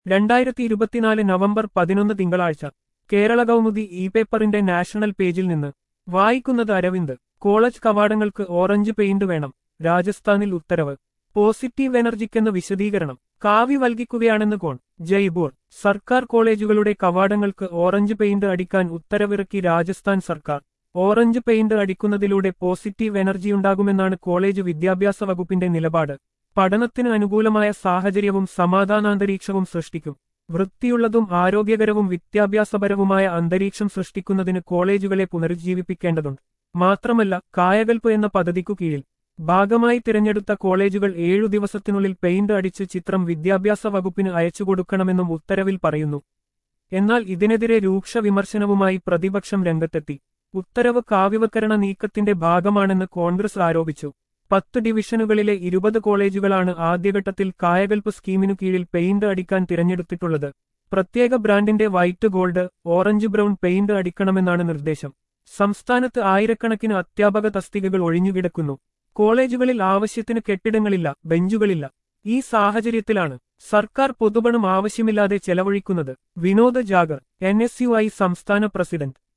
രണ്ടായിരത്തി ഇരുപത്തിനാല് നവംബർ പതിനൊന്ന് തിങ്കളാഴ്ച കേരള കൗമുദി ഇ പേപ്പറിന്റെ നാഷണൽ പേജിൽ നിന്ന് വായിക്കുന്നത് അരവിന്ദ് കോളേജ് കവാടങ്ങൾക്ക് ഓറഞ്ച് പെയിന്റ് വേണം രാജസ്ഥാനിൽ ഉത്തരവ് പോസിറ്റീവ് എനർജിക്കെന്ന് വിശദീകരണം കാവി വൽകിക്കുകയാണെന്ന് കോൺ ജയ്പൂർ സർക്കാർ കോളേജുകളുടെ കവാടങ്ങൾക്ക് ഓറഞ്ച് പെയിന്റ് അടിക്കാൻ ഉത്തരവിറക്കി രാജസ്ഥാൻ സർക്കാർ ഓറഞ്ച് പെയിന്റ് അടിക്കുന്നതിലൂടെ പോസിറ്റീവ് എനർജിയുണ്ടാകുമെന്നാണ് കോളേജ് വിദ്യാഭ്യാസ വകുപ്പിന്റെ നിലപാട് പഠനത്തിന് അനുകൂലമായ സാഹചര്യവും സമാധാനാന്തരീക്ഷവും സൃഷ്ടിക്കും വൃത്തിയുള്ളതും ആരോഗ്യകരവും വിദ്യാഭ്യാസപരവുമായ അന്തരീക്ഷം സൃഷ്ടിക്കുന്നതിന് കോളേജുകളെ പുനരുജ്ജീവിപ്പിക്കേണ്ടതുണ്ട് മാത്രമല്ല കായകൽപ്പ് എന്ന പദ്ധതിക്കു കീഴിൽ ഭാഗമായി തിരഞ്ഞെടുത്ത കോളേജുകൾ ഏഴു ദിവസത്തിനുള്ളിൽ പെയിന്റ് അടിച്ച് ചിത്രം വിദ്യാഭ്യാസ വകുപ്പിന് അയച്ചുകൊടുക്കണമെന്നും ഉത്തരവിൽ പറയുന്നു എന്നാൽ ഇതിനെതിരെ രൂക്ഷ വിമർശനവുമായി പ്രതിപക്ഷം രംഗത്തെത്തി ഉത്തരവ് കാവ്യവൽക്കരണ നീക്കത്തിന്റെ ഭാഗമാണെന്ന് കോൺഗ്രസ് ആരോപിച്ചു പത്ത് ഡിവിഷനുകളിലെ ഇരുപത് കോളേജുകളാണ് ആദ്യഘട്ടത്തിൽ കായകൽപ്പ് സ്കീമിനു കീഴിൽ പെയിന്റ് അടിക്കാൻ തിരഞ്ഞെടുത്തിട്ടുള്ളത് പ്രത്യേക ബ്രാൻഡിന്റെ white gold orange brown paint അടിക്കണമെന്നാണ് നിർദ്ദേശം സംസ്ഥാനത്ത് ആയിരക്കണക്കിന് അധ്യാപക തസ്തികകൾ ഒഴിഞ്ഞുകിടക്കുന്നു കോളേജുകളിൽ ആവശ്യത്തിന് കെട്ടിടങ്ങളില്ല ബെഞ്ചുകളില്ല ഈ സാഹചര്യത്തിലാണ് സർക്കാർ പൊതുപണം ആവശ്യമില്ലാതെ ചെലവഴിക്കുന്നത് വിനോദ ജാഗർ എൻ സംസ്ഥാന പ്രസിഡന്റ്